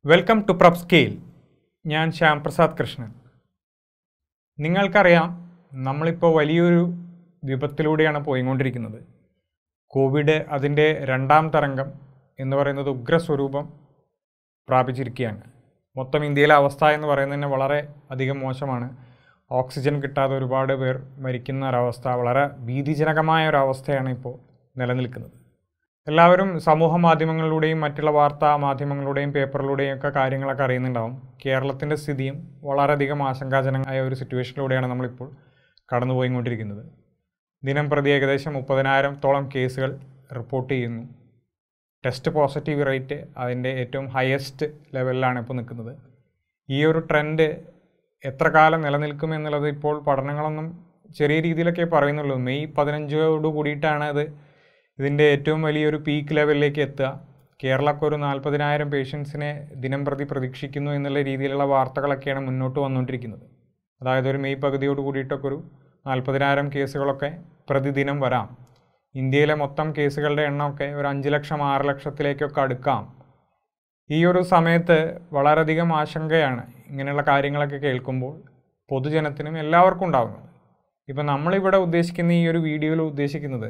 welcome to prep scale ഞാൻ ശ്യാം പ്രസാദ് കൃഷ്ണൻ നിങ്ങൾക്കറിയാം നമ്മളിപ്പോൾ വലിയൊരു വിപത്തിലൂടെയാണ് പോയിക്കൊണ്ടിരിക്കുന്നത് കോവിഡ് അതിൻ്റെ രണ്ടാം തരംഗം എന്ന് പറയുന്നത് ഉഗ്രസ്വരൂപം പ്രാപിച്ചിരിക്കുകയാണ് മൊത്തം ഇന്ത്യയിലെ അവസ്ഥ എന്ന് പറയുന്നത് തന്നെ വളരെ അധികം മോശമാണ് ഓക്സിജൻ കിട്ടാതെ ഒരുപാട് പേർ മരിക്കുന്ന ഒരവസ്ഥ വളരെ ഭീതിജനകമായ ഒരവസ്ഥയാണ് ഇപ്പോൾ നിലനിൽക്കുന്നത് എല്ലാവരും സമൂഹ മാധ്യമങ്ങളിലൂടെയും മറ്റുള്ള വാർത്താ മാധ്യമങ്ങളിലൂടെയും പേപ്പറിലൂടെയും ഒക്കെ കാര്യങ്ങളൊക്കെ അറിയുന്നുണ്ടാവും കേരളത്തിൻ്റെ സ്ഥിതിയും വളരെയധികം ആശങ്കാജനകമായ ഒരു സിറ്റുവേഷനിലൂടെയാണ് നമ്മളിപ്പോൾ കടന്നുപോയിക്കൊണ്ടിരിക്കുന്നത് ദിനം പ്രതി ഏകദേശം മുപ്പതിനായിരത്തോളം കേസുകൾ റിപ്പോർട്ട് ചെയ്യുന്നു ടെസ്റ്റ് പോസിറ്റീവ് റേറ്റ് അതിൻ്റെ ഏറ്റവും ഹയസ്റ്റ് ലെവലിലാണ് ഇപ്പോൾ നിൽക്കുന്നത് ഈ ഒരു ട്രെൻഡ് എത്ര കാലം നിലനിൽക്കും എന്നുള്ളത് ഇപ്പോൾ പഠനങ്ങളൊന്നും ചെറിയ രീതിയിലൊക്കെ പറയുന്നുള്ളൂ മെയ് പതിനഞ്ചോട് കൂടിയിട്ടാണ് അത് ഇതിൻ്റെ ഏറ്റവും വലിയൊരു പീക്ക് ലെവലിലേക്ക് എത്തുക കേരളമൊക്കെ ഒരു നാൽപ്പതിനായിരം പേഷ്യൻസിനെ ദിനം പ്രതി പ്രതീക്ഷിക്കുന്നു എന്നുള്ള രീതിയിലുള്ള വാർത്തകളൊക്കെയാണ് മുന്നോട്ട് വന്നുകൊണ്ടിരിക്കുന്നത് അതായത് ഒരു മെയ് പകുതിയോട് കൂടിയിട്ടൊക്കെ ഒരു നാൽപ്പതിനായിരം കേസുകളൊക്കെ പ്രതിദിനം വരാം ഇന്ത്യയിലെ മൊത്തം കേസുകളുടെ എണ്ണമൊക്കെ ഒരു അഞ്ച് ലക്ഷം ആറ് ലക്ഷത്തിലേക്കൊക്കെ അടുക്കാം ഈ ഒരു സമയത്ത് വളരെയധികം ആശങ്കയാണ് ഇങ്ങനെയുള്ള കാര്യങ്ങളൊക്കെ കേൾക്കുമ്പോൾ പൊതുജനത്തിനും എല്ലാവർക്കും ഉണ്ടാകുന്നത് ഇപ്പം നമ്മളിവിടെ ഉദ്ദേശിക്കുന്ന ഈ ഒരു വീഡിയോയിൽ ഉദ്ദേശിക്കുന്നത്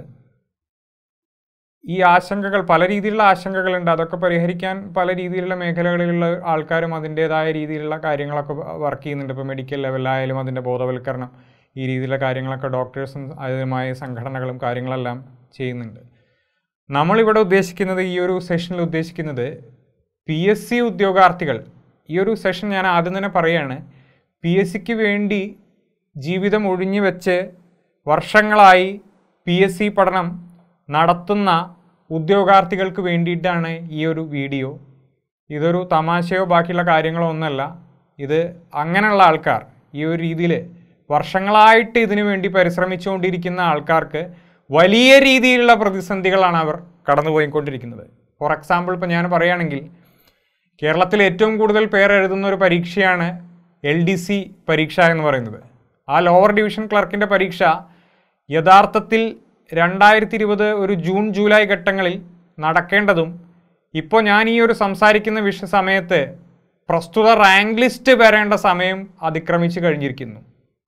ഈ ആശങ്കകൾ പല രീതിയിലുള്ള ആശങ്കകളുണ്ട് അതൊക്കെ പരിഹരിക്കാൻ പല രീതിയിലുള്ള മേഖലകളിലുള്ള ആൾക്കാരും അതിൻ്റേതായ രീതിയിലുള്ള കാര്യങ്ങളൊക്കെ വർക്ക് ചെയ്യുന്നുണ്ട് ഇപ്പോൾ മെഡിക്കൽ ലെവലിലായാലും അതിൻ്റെ ബോധവൽക്കരണം ഈ രീതിയിലുള്ള കാര്യങ്ങളൊക്കെ ഡോക്ടേഴ്സും അതുമായ സംഘടനകളും കാര്യങ്ങളെല്ലാം ചെയ്യുന്നുണ്ട് നമ്മളിവിടെ ഉദ്ദേശിക്കുന്നത് ഈ ഒരു സെഷനിൽ ഉദ്ദേശിക്കുന്നത് പി എസ് സി ഉദ്യോഗാർത്ഥികൾ ഈ ഒരു സെഷൻ ഞാൻ ആദ്യം തന്നെ പറയുകയാണ് പി എസ് സിക്ക് വേണ്ടി ജീവിതം ഒഴിഞ്ഞു വെച്ച് വർഷങ്ങളായി പി എസ് സി പഠനം നടത്തുന്ന ഉദ്യോഗാർത്ഥികൾക്ക് വേണ്ടിയിട്ടാണ് ഈ ഒരു വീഡിയോ ഇതൊരു തമാശയോ ബാക്കിയുള്ള കാര്യങ്ങളോ ഒന്നല്ല ഇത് അങ്ങനെയുള്ള ആൾക്കാർ ഈ ഒരു രീതിയിൽ വർഷങ്ങളായിട്ട് ഇതിനു വേണ്ടി പരിശ്രമിച്ചുകൊണ്ടിരിക്കുന്ന ആൾക്കാർക്ക് വലിയ രീതിയിലുള്ള പ്രതിസന്ധികളാണ് അവർ കടന്നുപോയിക്കൊണ്ടിരിക്കുന്നത് ഫോർ എക്സാമ്പിൾ ഇപ്പോൾ ഞാൻ പറയുകയാണെങ്കിൽ കേരളത്തിൽ ഏറ്റവും കൂടുതൽ പേർ എഴുതുന്ന ഒരു പരീക്ഷയാണ് എൽ ഡി സി പരീക്ഷ എന്ന് പറയുന്നത് ആ ലോവർ ഡിവിഷൻ ക്ലർക്കിൻ്റെ പരീക്ഷ യഥാർത്ഥത്തിൽ രണ്ടായിരത്തി ഇരുപത് ഒരു ജൂൺ ജൂലൈ ഘട്ടങ്ങളിൽ നടക്കേണ്ടതും ഇപ്പോൾ ഞാൻ ഈ ഒരു സംസാരിക്കുന്ന വിഷ സമയത്ത് പ്രസ്തുത റാങ്ക് ലിസ്റ്റ് വരേണ്ട സമയം അതിക്രമിച്ച് കഴിഞ്ഞിരിക്കുന്നു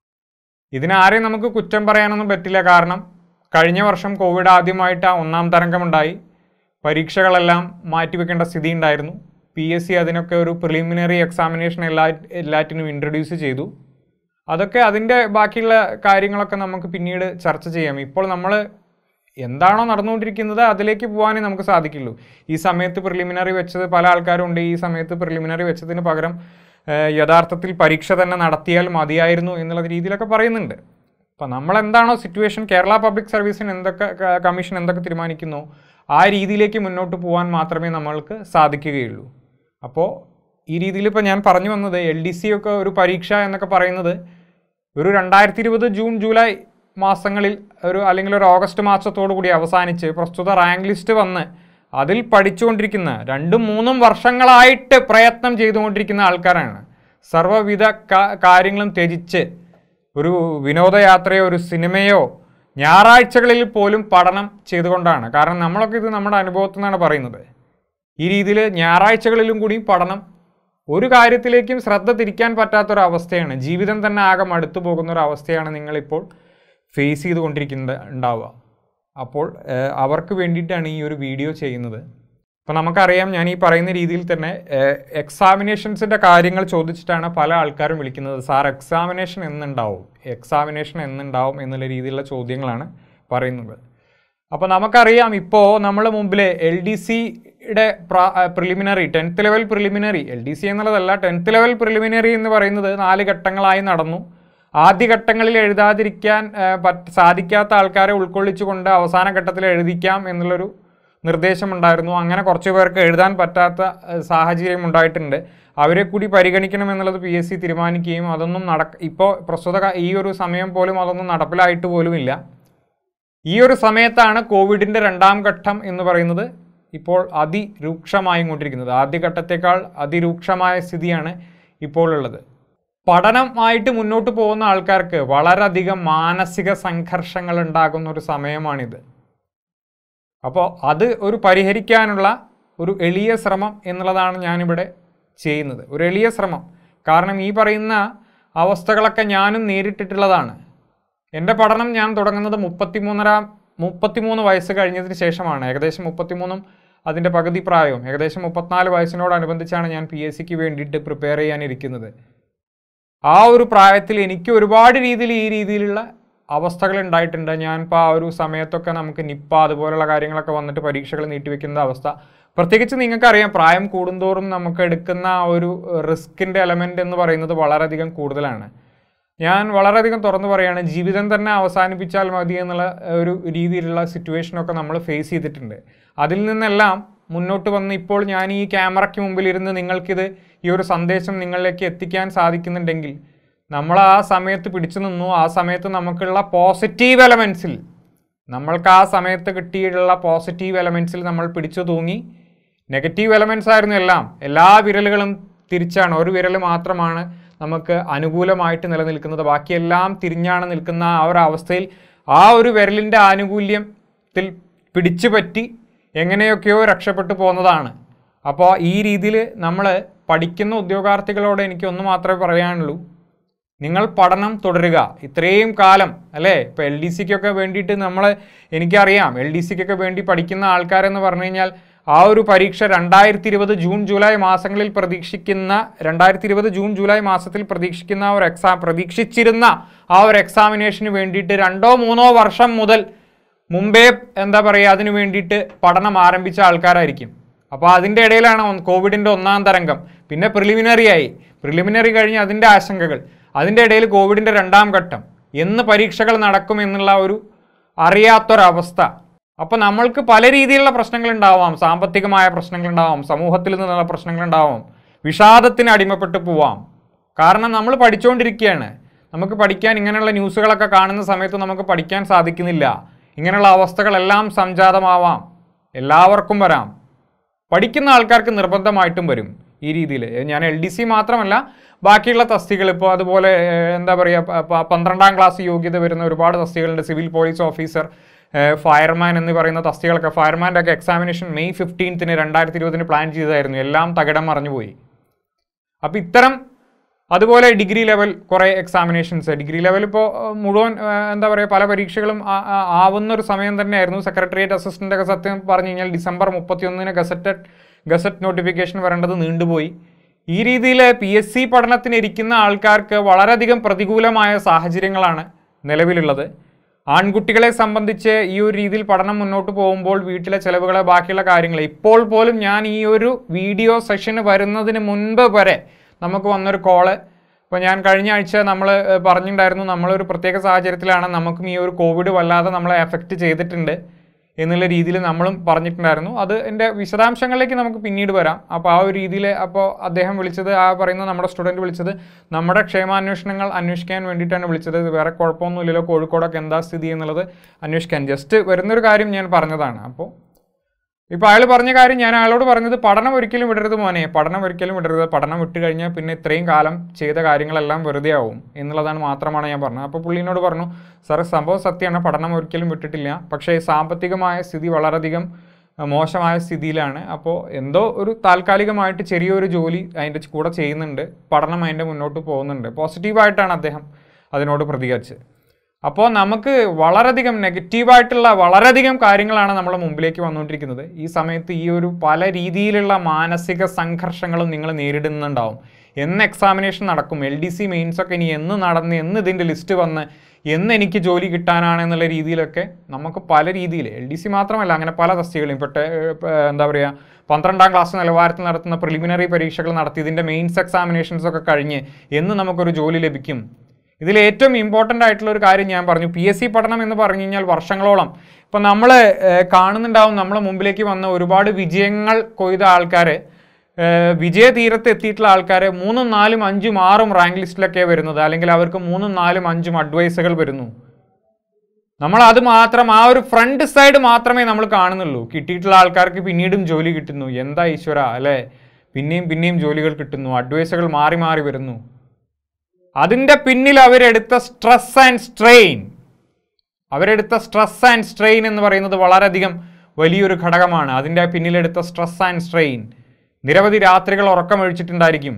ഇതിനാരെയും നമുക്ക് കുറ്റം പറയാനൊന്നും പറ്റില്ല കാരണം കഴിഞ്ഞ വർഷം കോവിഡ് ആദ്യമായിട്ട് ആ ഒന്നാം തരംഗമുണ്ടായി പരീക്ഷകളെല്ലാം മാറ്റിവെക്കേണ്ട സ്ഥിതി ഉണ്ടായിരുന്നു പി എസ് സി അതിനൊക്കെ ഒരു പ്രിലിമിനറി എക്സാമിനേഷൻ എല്ലാ എല്ലാറ്റിനും ഇൻട്രൊഡ്യൂസ് ചെയ്തു അതൊക്കെ അതിൻ്റെ ബാക്കിയുള്ള കാര്യങ്ങളൊക്കെ നമുക്ക് പിന്നീട് ചർച്ച ചെയ്യാം ഇപ്പോൾ നമ്മൾ എന്താണോ നടന്നുകൊണ്ടിരിക്കുന്നത് അതിലേക്ക് പോകാനേ നമുക്ക് സാധിക്കുള്ളൂ ഈ സമയത്ത് പ്രിലിമിനറി വെച്ചത് പല ആൾക്കാരും ഉണ്ട് ഈ സമയത്ത് പ്രിലിമിനറി വെച്ചതിന് പകരം ഏഹ്, യഥാർത്ഥത്തിൽ പരീക്ഷ തന്നെ നടത്തിയാൽ മതിയായിരുന്നു എന്നുള്ള രീതിയിലൊക്കെ പറയുന്നുണ്ട് അപ്പം നമ്മൾ എന്താണോ സിറ്റുവേഷൻ കേരള പബ്ലിക് സർവീസിന് എന്തൊക്കെ ക- കമ്മീഷൻ എന്തൊക്കെ തീരുമാനിക്കുന്നു ആ രീതിയിലേക്ക് മുന്നോട്ട് പോകാൻ മാത്രമേ നമ്മൾക്ക് സാധിക്കുകയുള്ളൂ അപ്പോൾ ഈ രീതിയിൽ ഇപ്പോൾ ഞാൻ പറഞ്ഞു വന്നത് എൽ ഡി സി ഒക്കെ ഒരു പരീക്ഷ എന്നൊക്കെ പറയുന്നത് ഒരു രണ്ടായിരത്തി ഇരുപത് ജൂൺ ജൂലൈ മാസങ്ങളിൽ ഒരു അല്ലെങ്കിൽ ഒരു ഓഗസ്റ്റ് മാസത്തോടു കൂടി അവസാനിച്ച് പ്രസ്തുത റാങ്ക് ലിസ്റ്റ് വന്ന് അതിൽ പഠിച്ചുകൊണ്ടിരിക്കുന്ന രണ്ടും മൂന്നും വർഷങ്ങളായിട്ട് പ്രയത്നം ചെയ്തുകൊണ്ടിരിക്കുന്ന ആൾക്കാരാണ് സർവ്വവിധ കാ- കാര്യങ്ങളും ത്യജിച്ച് ഒരു വിനോദയാത്രയോ ഒരു സിനിമയോ ഞായറാഴ്ചകളിൽ പോലും പഠനം ചെയ്തുകൊണ്ടാണ് കാരണം നമ്മളൊക്കെ ഇത് നമ്മുടെ അനുഭവത്തിൽ നിന്നാണ് പറയുന്നത് ഈ രീതിയിൽ ഞായറാഴ്ചകളിലും കൂടി പഠനം ഒരു കാര്യത്തിലേക്കും ശ്രദ്ധ തിരിക്കാൻ പറ്റാത്തൊരവസ്ഥയാണ് ജീവിതം തന്നെ ആകെ മടുത്തു പോകുന്ന ഒരു അവസ്ഥയാണ് നിങ്ങളിപ്പോൾ ഫേസ് ചെയ്തുകൊണ്ടിരിക്കുന്നത് ഉണ്ടാവുക അപ്പോൾ ഏഹ്, അവർക്ക് വേണ്ടിയിട്ടാണ് ഈ ഒരു വീഡിയോ ചെയ്യുന്നത് അപ്പോൾ നമുക്കറിയാം ഞാൻ ഈ പറയുന്ന രീതിയിൽ തന്നെ എക്സാമിനേഷൻസിൻ്റെ കാര്യങ്ങൾ ചോദിച്ചിട്ടാണ് പല ആൾക്കാരും വിളിക്കുന്നത് സാർ എക്സാമിനേഷൻ എന്നുണ്ടാവും എക്സാമിനേഷൻ എന്നുണ്ടാവും എന്നുള്ള രീതിയിലുള്ള ചോദ്യങ്ങളാണ് പറയുന്നത് അപ്പോൾ നമുക്കറിയാം ഇപ്പോൾ നമ്മൾ മുമ്പിൽ എൽ ഡി സിയുടെ preliminary tenth level preliminary L D C എന്നുള്ളതല്ല ടെൻത്ത് ലെവൽ പ്രിലിമിനറി എന്ന് പറയുന്നത് നാല് ഘട്ടങ്ങളായി നടന്നു ആദ്യ ഘട്ടങ്ങളിൽ എഴുതാതിരിക്കാൻ ആ, പറ്റ സാധിക്കാത്ത ആൾക്കാരെ ഉൾക്കൊള്ളിച്ചുകൊണ്ട് അവസാന ഘട്ടത്തിൽ എഴുതിക്കാം എന്നുള്ളൊരു നിർദ്ദേശമുണ്ടായിരുന്നു അങ്ങനെ കുറച്ച് പേർക്ക് എഴുതാൻ പറ്റാത്ത ആ, സാഹചര്യം ഉണ്ടായിട്ടുണ്ട് അവരെ കൂടി പരിഗണിക്കണം എന്നുള്ളത് പി എസ് സി തീരുമാനിക്കുകയും അതൊന്നും നടക്ക ഇപ്പോൾ പ്രസ്തുത ക- ഈ ഒരു സമയം പോലും അതൊന്നും നടപ്പിലായിട്ട് പോലുമില്ല ഈ ഒരു സമയത്താണ് കോവിഡിൻ്റെ രണ്ടാം ഘട്ടം എന്ന് പറയുന്നത് ഇപ്പോൾ അതിരൂക്ഷമായി കൊണ്ടിരിക്കുന്നത് ആദ്യഘട്ടത്തേക്കാൾ അതിരൂക്ഷമായ സ്ഥിതിയാണ് ഇപ്പോൾ ഉള്ളത് പഠനമായിട്ട് മുന്നോട്ട് പോകുന്ന ആൾക്കാർക്ക് വളരെയധികം മാനസിക സംഘർഷങ്ങൾ ഉണ്ടാകുന്ന ഒരു സമയമാണിത് അപ്പോൾ അത് ഒരു പരിഹരിക്കാനുള്ള ഒരു എളിയ ശ്രമം എന്നുള്ളതാണ് ഞാനിവിടെ ചെയ്യുന്നത് ഒരു എളിയ ശ്രമം കാരണം ഈ പറയുന്ന അവസ്ഥകളൊക്കെ ഞാനും നേരിട്ടിട്ടുള്ളതാണ് എൻ്റെ പഠനം ഞാൻ തുടങ്ങുന്നത് മുപ്പത്തിമൂന്നര മുപ്പത്തിമൂന്ന് വയസ്സ് കഴിഞ്ഞതിന് ശേഷമാണ് ഏകദേശം മുപ്പത്തിമൂന്നും അതിൻ്റെ പകുതി പ്രായവും ഏകദേശം മുപ്പത്തിനാല് വയസ്സിനോടനുബന്ധിച്ചാണ് ഞാൻ പി എസ് സിക്ക് വേണ്ടിയിട്ട് പ്രിപ്പയർ ചെയ്യാനിരിക്കുന്നത് ആ ഒരു പ്രായത്തിൽ എനിക്ക് ഒരുപാട് രീതിയിൽ ഈ രീതിയിലുള്ള അവസ്ഥകൾ ഉണ്ടായിട്ടുണ്ട് ഞാനിപ്പോൾ ആ ഒരു സമയത്തൊക്കെ നമുക്ക് നിപ്പ അതുപോലുള്ള കാര്യങ്ങളൊക്കെ വന്നിട്ട് പരീക്ഷകൾ നീട്ടിവെക്കുന്ന അവസ്ഥ പ്രത്യേകിച്ച് നിങ്ങൾക്കറിയാം പ്രായം കൂടുന്തോറും നമുക്ക് എടുക്കുന്ന ആ ഒരു റിസ്കിൻ്റെ എലമെൻ്റ് എന്ന് പറയുന്നത് വളരെയധികം കൂടുതലാണ് ഞാൻ വളരെയധികം തുറന്നു പറയുകയാണ് ജീവിതം തന്നെ അവസാനിപ്പിച്ചാൽ മതി എന്നുള്ള ഒരു രീതിയിലുള്ള സിറ്റുവേഷനൊക്കെ നമ്മൾ ഫേസ് ചെയ്തിട്ടുണ്ട് അതിൽ നിന്നെല്ലാം മുന്നോട്ട് വന്ന് ഇപ്പോൾ ഞാൻ ഈ ക്യാമറയ്ക്ക് മുമ്പിൽ ഇരുന്ന് നിങ്ങൾക്കിത് ഈ ഒരു സന്ദേശം നിങ്ങളിലേക്ക് എത്തിക്കാൻ സാധിക്കുന്നുണ്ടെങ്കിൽ നമ്മൾ ആ സമയത്ത് പിടിച്ചു നിന്നു ആ സമയത്ത് നമുക്കുള്ള പോസിറ്റീവ് എലമെൻസിൽ നമ്മൾക്ക് ആ സമയത്ത് കിട്ടിയിട്ടുള്ള പോസിറ്റീവ് എലമെൻസിൽ നമ്മൾ പിടിച്ചു തൂങ്ങി നെഗറ്റീവ് എലമെൻസ് ആയിരുന്നു എല്ലാം എല്ലാ വിരലുകളും തിരിച്ചാണ് ഒരു വിരൽ മാത്രമാണ് നമുക്ക് അനുകൂലമായിട്ട് നിലനിൽക്കുന്നത് ബാക്കിയെല്ലാം തിരിഞ്ഞാണ് നിൽക്കുന്ന ആ ഒരു അവസ്ഥയിൽ ആ ഒരു വിരലിൻ്റെ ആനുകൂല്യത്തിൽ പിടിച്ചു പറ്റി എങ്ങനെയൊക്കെയോ രക്ഷപ്പെട്ടു പോകുന്നതാണ് അപ്പോൾ ഈ രീതിയിൽ നമ്മൾ പഠിക്കുന്ന ഉദ്യോഗാർത്ഥികളോട് എനിക്ക് ഒന്ന് മാത്രമേ പറയാനുള്ളൂ നിങ്ങൾ പഠനം തുടരുക ഇത്രയും കാലം അല്ലേ ഇപ്പോൾ എൽ ഡി സിക്കൊക്കെ വേണ്ടിയിട്ട് നമ്മൾ എനിക്കറിയാം എൽ ഡി സിക്കൊക്കെ വേണ്ടി പഠിക്കുന്ന ആൾക്കാരെന്ന് പറഞ്ഞു കഴിഞ്ഞാൽ ആ ഒരു പരീക്ഷ രണ്ടായിരത്തി ഇരുപത് ജൂൺ ജൂലൈ മാസങ്ങളിൽ പ്രതീക്ഷിക്കുന്ന രണ്ടായിരത്തി ഇരുപത് ജൂൺ ജൂലൈ മാസത്തിൽ പ്രതീക്ഷിക്കുന്ന ആ ഒരു എക്സാം പ്രതീക്ഷിച്ചിരുന്ന ആ ഒരു എക്സാമിനേഷന് വേണ്ടിയിട്ട് രണ്ടോ മൂന്നോ വർഷം മുതൽ മുമ്പേ എന്താ പറയുക അതിന് വേണ്ടിയിട്ട് പഠനം ആരംഭിച്ച ആൾക്കാരായിരിക്കും അപ്പോൾ അതിൻ്റെ ഇടയിലാണ് ഒന്ന് കോവിഡിൻ്റെ ഒന്നാം തരംഗം പിന്നെ പ്രിലിമിനറി ആയി പ്രിലിമിനറി കഴിഞ്ഞ് അതിൻ്റെ ആശങ്കകൾ അതിൻ്റെ ഇടയിൽ കോവിഡിൻ്റെ രണ്ടാം ഘട്ടം എന്ന് പരീക്ഷകൾ നടക്കും എന്നുള്ള ഒരു അറിയാത്തൊരവസ്ഥ അപ്പോൾ നമ്മൾക്ക് പല രീതിയിലുള്ള പ്രശ്നങ്ങൾ ഉണ്ടാവാം സാമ്പത്തികമായ പ്രശ്നങ്ങൾ ഉണ്ടാവാം സമൂഹത്തിൽ നിന്നുള്ള പ്രശ്നങ്ങൾ ഉണ്ടാവാം വിഷാദത്തിന് അടിമപ്പെട്ട് പോവാം കാരണം നമ്മൾ പഠിച്ചുകൊണ്ടിരിക്കുകയാണ് നമുക്ക് പഠിക്കാൻ ഇങ്ങനെയുള്ള ന്യൂസുകളൊക്കെ കാണുന്ന സമയത്ത് നമുക്ക് പഠിക്കാൻ സാധിക്കുന്നില്ല ഇങ്ങനെയുള്ള അവസ്ഥകളെല്ലാം സംജാതമാവാം എല്ലാവർക്കും വരാം പഠിക്കുന്ന ആൾക്കാർക്ക് നിർബന്ധമായിട്ടും വരും ഈ രീതിയിൽ ഞാൻ എൽ ഡി സി മാത്രമല്ല ബാക്കിയുള്ള തസ്തികൾ ഇപ്പോൾ അതുപോലെ ഏഹ്, എന്താ പറയുക പ- പ- പന്ത്രണ്ടാം ക്ലാസ് യോഗ്യത വരുന്ന ഒരുപാട് തസ്തികളുണ്ട് സിവിൽ പോലീസ് ഓഫീസർ ഫയർമാൻ എന്ന് പറയുന്ന തസ്തികളൊക്കെ ഫയർമാൻ്റെ ഒക്കെ എക്സാമിനേഷൻ മെയ് ഫിഫ്റ്റീൻത്തിന് രണ്ടായിരത്തി ഇരുപതിന് പ്ലാൻ ചെയ്തതായിരുന്നു എല്ലാം തകിടം മറിഞ്ഞുപോയി അപ്പോൾ ഇത്തരം അതുപോലെ ഡിഗ്രി ലെവൽ കുറേ എക്സാമിനേഷൻസ് ഡിഗ്രി ലെവൽ ഇപ്പോൾ മുഴുവൻ ആ, എന്താ പറയുക പല പരീക്ഷകളും ആ- ആ- ആവുന്ന ഒരു സമയം തന്നെയായിരുന്നു സെക്രട്ടേറിയറ്റ് അസിസ്റ്റൻ്റ് ഒക്കെ സത്യം പറഞ്ഞു കഴിഞ്ഞാൽ ഡിസംബർ മുപ്പത്തിയൊന്നിന് ഗസറ്റഡ് ഗസറ്റ് നോട്ടിഫിക്കേഷൻ വരേണ്ടത് നീണ്ടുപോയി ഈ രീതിയിൽ പി എസ് സി പഠനത്തിന് ഇരിക്കുന്ന ആൾക്കാർക്ക് വളരെയധികം പ്രതികൂലമായ സാഹചര്യങ്ങളാണ് നിലവിലുള്ളത് ആൺകുട്ടികളെ സംബന്ധിച്ച് ഈ ഒരു രീതിയിൽ പഠനം മുന്നോട്ട് പോകുമ്പോൾ വീട്ടിലെ ചിലവുകളെ ബാക്കിയുള്ള കാര്യങ്ങൾ ഇപ്പോൾ പോലും ഞാൻ ഈ ഒരു വീഡിയോ സെഷന് വരുന്നതിന് മുൻപ് വരെ നമുക്ക് വന്നൊരു കോള് ഇപ്പോൾ ഞാൻ കഴിഞ്ഞ ആഴ്ച നമ്മൾ പറഞ്ഞിട്ടുണ്ടായിരുന്നു നമ്മളൊരു പ്രത്യേക സാഹചര്യത്തിലാണ് നമുക്കും ഈ ഒരു കോവിഡ് വല്ലാതെ നമ്മളെ എഫക്റ്റ് ചെയ്തിട്ടുണ്ട് എന്നുള്ള രീതിയിൽ നമ്മളും പറഞ്ഞിട്ടുണ്ടായിരുന്നു അത് എൻ്റെ വിശദാംശങ്ങളിലേക്ക് നമുക്ക് പിന്നീട് വരാം അപ്പോൾ ആ ഒരു രീതിയിൽ അപ്പോൾ അദ്ദേഹം വിളിച്ചത് ആ പറയുന്ന നമ്മുടെ സ്റ്റുഡൻറ്റ് വിളിച്ചത് നമ്മുടെ ക്ഷേമാന്വേഷണങ്ങൾ അന്വേഷിക്കാൻ വേണ്ടിയിട്ടാണ് വിളിച്ചത് ഇത് വേറെ കുഴപ്പമൊന്നുമില്ലല്ലോ കോഴിക്കോടൊക്കെ എന്താ സ്ഥിതി എന്നുള്ളത് അന്വേഷിക്കാൻ ജസ്റ്റ് വരുന്നൊരു കാര്യം ഞാൻ പറഞ്ഞതാണ് അപ്പോൾ ഇപ്പോൾ അയാൾ പറഞ്ഞ കാര്യം ഞാൻ അയാളോട് പറഞ്ഞത് പഠനം ഒരിക്കലും വിടരുത് മോനെ പഠനം ഒരിക്കലും വിടരുത് പഠനം വിട്ട് കഴിഞ്ഞാൽ പിന്നെ ഇത്രയും കാലം ചെയ്ത കാര്യങ്ങളെല്ലാം വെറുതെ ആവും എന്നുള്ളതാണ് മാത്രമാണ് ഞാൻ പറഞ്ഞത് അപ്പോൾ പുള്ളിനോട് പറഞ്ഞു സാറേ സംഭവം സത്യമാണ് പഠനം ഒരിക്കലും വിട്ടിട്ടില്ല പക്ഷേ സാമ്പത്തികമായ സ്ഥിതി വളരെയധികം അഹ്, മോശമായ സ്ഥിതിയിലാണ് അപ്പോൾ എന്തോ ഒരു താൽക്കാലികമായിട്ട് ചെറിയൊരു ജോലി അതിൻ്റെ കൂടെ ചെയ്യുന്നുണ്ട് പഠനം അതിൻ്റെ മുന്നോട്ട് പോകുന്നുണ്ട് പോസിറ്റീവായിട്ടാണ് അദ്ദേഹം അതിനോട് പ്രതികരിച്ചത് അപ്പോൾ നമുക്ക് വളരെയധികം നെഗറ്റീവായിട്ടുള്ള വളരെയധികം കാര്യങ്ങളാണ് നമ്മുടെ മുമ്പിലേക്ക് വന്നുകൊണ്ടിരിക്കുന്നത് ഈ സമയത്ത് ഈ ഒരു പല രീതിയിലുള്ള മാനസിക സംഘർഷങ്ങളും നിങ്ങൾ നേരിടുന്നുണ്ടാവും എന്ന് എക്സാമിനേഷൻ നടക്കും എൽ ഡി സി മെയിൻസൊക്കെ ഇനി എന്ന് നടന്ന് എന്ന് ഇതിൻ്റെ ലിസ്റ്റ് വന്ന് എന്ന് എനിക്ക് ജോലി കിട്ടാനാണെന്നുള്ള രീതിയിലൊക്കെ നമുക്ക് പല രീതിയിൽ എൽ ഡി സി മാത്രമല്ല അങ്ങനെ പല തസ്തികളും ഇപ്പോൾ ടെ- ഏർ എന്താ പറയുക പന്ത്രണ്ടാം ക്ലാസ് നിലവാരത്തിൽ നടത്തുന്ന പ്രിലിമിനറി പരീക്ഷകൾ നടത്തി ഇതിൻ്റെ മെയിൻസ് എക്സാമിനേഷൻസ് ഒക്കെ കഴിഞ്ഞ് എന്ന് നമുക്കൊരു ജോലി ലഭിക്കും ഇതിൽ ഏറ്റവും ഇമ്പോർട്ടൻ്റ് ആയിട്ടുള്ള ഒരു കാര്യം ഞാൻ പറഞ്ഞു പി എസ് സി പഠനം എന്ന് പറഞ്ഞു കഴിഞ്ഞാൽ വർഷങ്ങളോളം ഇപ്പം നമ്മൾ കാണുന്നുണ്ടാവും നമ്മളെ മുമ്പിലേക്ക് വന്ന ഒരുപാട് വിജയങ്ങൾ കൊയ്ത ആൾക്കാർ വിജയ തീരത്ത് എത്തിയിട്ടുള്ള ആൾക്കാർ മൂന്നും നാലും അഞ്ചും ആറും റാങ്ക് ലിസ്റ്റിലൊക്കെ വരുന്നത് അല്ലെങ്കിൽ അവർക്ക് മൂന്നും നാലും അഞ്ചും അഡ്വൈസുകൾ വരുന്നു നമ്മൾ അത് മാത്രം ആ ഒരു ഫ്രണ്ട് സൈഡ് മാത്രമേ നമ്മൾ കാണുന്നുള്ളൂ കിട്ടിയിട്ടുള്ള ആൾക്കാർക്ക് പിന്നീടും ജോലി കിട്ടുന്നു എന്താ ഈശ്വര അല്ലേ പിന്നെയും പിന്നെയും ജോലികൾ കിട്ടുന്നു അഡ്വൈസുകൾ മാറി മാറി വരുന്നു അതിൻ്റെ പിന്നിൽ അവരെടുത്ത സ്ട്രെസ് ആൻഡ് സ്ട്രെയിൻ അവരെടുത്ത സ്ട്രെസ് ആൻഡ് സ്ട്രെയിൻ എന്ന് പറയുന്നത് വളരെയധികം വലിയൊരു ഘടകമാണ് അതിൻ്റെ പിന്നിലെടുത്ത സ്ട്രെസ് ആൻഡ് സ്ട്രെയിൻ നിരവധി രാത്രികൾ ഉറക്കമൊഴിച്ചിട്ടുണ്ടായിരിക്കും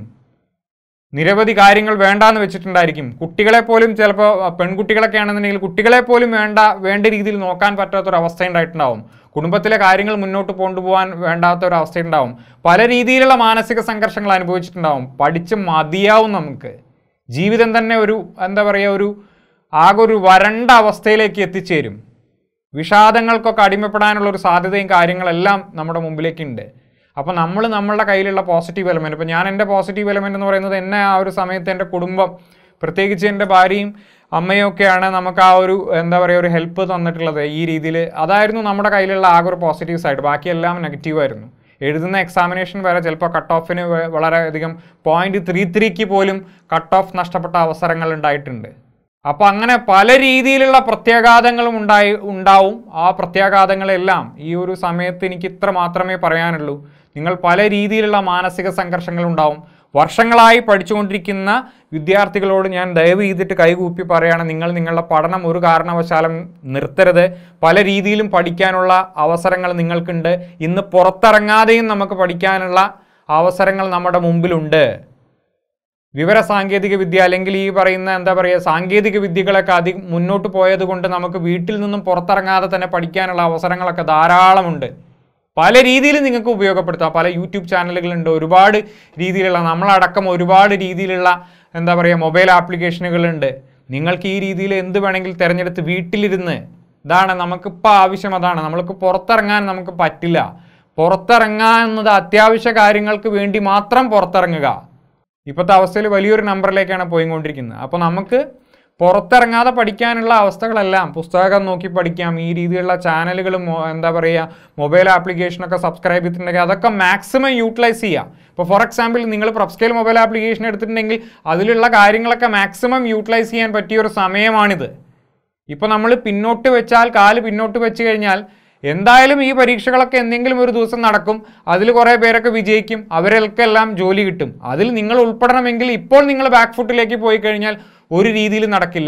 നിരവധി കാര്യങ്ങൾ വേണ്ടാന്ന് വെച്ചിട്ടുണ്ടായിരിക്കും കുട്ടികളെ പോലും ചിലപ്പോൾ പെൺകുട്ടികളൊക്കെ ആണെന്നുണ്ടെങ്കിൽ കുട്ടികളെ പോലും വേണ്ട വേണ്ട രീതിയിൽ നോക്കാൻ പറ്റാത്തൊരവസ്ഥ ഉണ്ടായിട്ടുണ്ടാവും കുടുംബത്തിലെ കാര്യങ്ങൾ മുന്നോട്ട് കൊണ്ടുപോകാൻ വേണ്ടാത്ത ഒരു അവസ്ഥയുണ്ടാവും പല രീതിയിലുള്ള മാനസിക സംഘർഷങ്ങൾ അനുഭവിച്ചിട്ടുണ്ടാവും പഠിച്ച് മതിയാവും നമുക്ക് ജീവിതം തന്നെ ഒരു എന്താ പറയുക ഒരു ആകെ ഒരു വരണ്ട അവസ്ഥയിലേക്ക് എത്തിച്ചേരും വിഷാദങ്ങൾക്കൊക്കെ അടിമപ്പെടാനുള്ള ഒരു സാധ്യതയും കാര്യങ്ങളെല്ലാം നമ്മുടെ മുമ്പിലേക്കുണ്ട് അപ്പോൾ നമ്മൾ നമ്മളുടെ കയ്യിലുള്ള പോസിറ്റീവ് എലമെൻറ്റ് ഇപ്പോൾ ഞാൻ എൻ്റെ പോസിറ്റീവ് എലമെൻറ്റ് എന്ന് പറയുന്നത് എന്നെ ആ ഒരു സമയത്ത് എൻ്റെ കുടുംബം പ്രത്യേകിച്ച് എൻ്റെ ഭാര്യയും അമ്മയും ഒക്കെയാണ് നമുക്ക് ആ ഒരു എന്താ പറയുക ഒരു ഹെൽപ്പ് തന്നിട്ടുള്ളത് ഈ രീതിയിൽ അതായിരുന്നു നമ്മുടെ കയ്യിലുള്ള ആകെ ഒരു പോസിറ്റീവ് സൈഡ് ബാക്കിയെല്ലാം നെഗറ്റീവ് ആയിരുന്നു എഴുതുന്ന എക്സാമിനേഷൻ വരെ ചിലപ്പോൾ കട്ട് ഓഫിന് വളരെയധികം പോയിന്റ് ത്രീ ത്രീക്ക് പോലും കട്ട് ഓഫ് നഷ്ടപ്പെട്ട അവസരങ്ങൾ ഉണ്ടായിട്ടുണ്ട് അപ്പോൾ അങ്ങനെ പല രീതിയിലുള്ള പ്രത്യാഘാതങ്ങളും ഉണ്ടായി ഉണ്ടാവും ആ പ്രത്യാഘാതങ്ങളെല്ലാം ഈ ഒരു സമയത്ത് എനിക്ക് ഇത്ര മാത്രമേ പറയാനുള്ളൂ നിങ്ങൾ പല രീതിയിലുള്ള മാനസിക സംഘർഷങ്ങൾ ഉണ്ടാവും വർഷങ്ങളായി പഠിച്ചുകൊണ്ടിരിക്കുന്ന വിദ്യാർത്ഥികളോട് ഞാൻ ദയവ് ചെയ്തിട്ട് കൈകൂപ്പി പറയുകയാണ് നിങ്ങൾ നിങ്ങളുടെ പഠനം ഒരു കാരണവശാലും നിർത്തരുത് പല രീതിയിലും പഠിക്കാനുള്ള അവസരങ്ങൾ നിങ്ങൾക്കുണ്ട് ഇന്ന് പുറത്തിറങ്ങാതെയും നമുക്ക് പഠിക്കാനുള്ള അവസരങ്ങൾ നമ്മുടെ മുമ്പിലുണ്ട് വിവര സാങ്കേതിക വിദ്യ അല്ലെങ്കിൽ ഈ പറയുന്ന എന്താ പറയുക സാങ്കേതിക വിദ്യകളൊക്കെ അധികം മുന്നോട്ട് പോയത് കൊണ്ട് നമുക്ക് വീട്ടിൽ നിന്നും പുറത്തിറങ്ങാതെ തന്നെ പഠിക്കാനുള്ള അവസരങ്ങളൊക്കെ ധാരാളമുണ്ട് പല രീതിയിൽ നിങ്ങൾക്ക് ഉപയോഗപ്പെടുത്താം പല യൂട്യൂബ് ചാനലുകളുണ്ട് ഒരുപാട് രീതിയിലുള്ള നമ്മളടക്കം ഒരുപാട് രീതിയിലുള്ള എന്താ പറയുക മൊബൈൽ ആപ്ലിക്കേഷനുകളുണ്ട് നിങ്ങൾക്ക് ഈ രീതിയിൽ എന്ത് വേണമെങ്കിൽ തിരഞ്ഞെടുത്ത് വീട്ടിലിരുന്ന് ഇതാണ് നമുക്കിപ്പോൾ ആവശ്യം അതാണ് നമ്മൾക്ക് പുറത്തിറങ്ങാൻ നമുക്ക് പറ്റില്ല പുറത്തിറങ്ങാൻ എന്നത് അത്യാവശ്യ കാര്യങ്ങൾക്ക് വേണ്ടി മാത്രം പുറത്തിറങ്ങുക ഇപ്പോഴത്തെ അവസ്ഥയിൽ വലിയൊരു നമ്പറിലേക്കാണ് പോയിക്കൊണ്ടിരിക്കുന്നത് അപ്പോൾ നമുക്ക് പുറത്തിറങ്ങാതെ പഠിക്കാനുള്ള അവസ്ഥകളെല്ലാം പുസ്തകം നോക്കി പഠിക്കാം ഈ രീതിയിലുള്ള ചാനലുകളും മൊ- എന്താ പറയുക മൊബൈൽ ആപ്ലിക്കേഷനൊക്കെ സബ്സ്ക്രൈബ് ചെയ്തിട്ടുണ്ടെങ്കിൽ അതൊക്കെ മാക്സിമം യൂട്ടിലൈസ് ചെയ്യുക ഇപ്പോൾ ഫോർ എക്സാമ്പിൾ നിങ്ങൾ പ്രൊഫ്സ്കെയിൽ മൊബൈൽ ആപ്ലിക്കേഷൻ എടുത്തിട്ടുണ്ടെങ്കിൽ അതിലുള്ള കാര്യങ്ങളൊക്കെ മാക്സിമം യൂട്ടിലൈസ് ചെയ്യാൻ പറ്റിയ ഒരു സമയമാണിത് ഇപ്പോൾ നമ്മൾ പിന്നോട്ട് വെച്ചാൽ കാല് പിന്നോട്ട് വെച്ച് കഴിഞ്ഞാൽ എന്തായാലും ഈ പരീക്ഷകളൊക്കെ എന്തെങ്കിലും ഒരു ദിവസം നടക്കും അതിൽ കുറേ പേരൊക്കെ വിജയിക്കും അവരൊക്കെല്ലാം ജോലി കിട്ടും അതിൽ നിങ്ങൾ ഉൾപ്പെടണമെങ്കിൽ ഇപ്പോൾ നിങ്ങൾ ബാക്ക് ഫുട്ടിലേക്ക് പോയി കഴിഞ്ഞാൽ ഒരു രീതിയിൽ നടക്കില്ല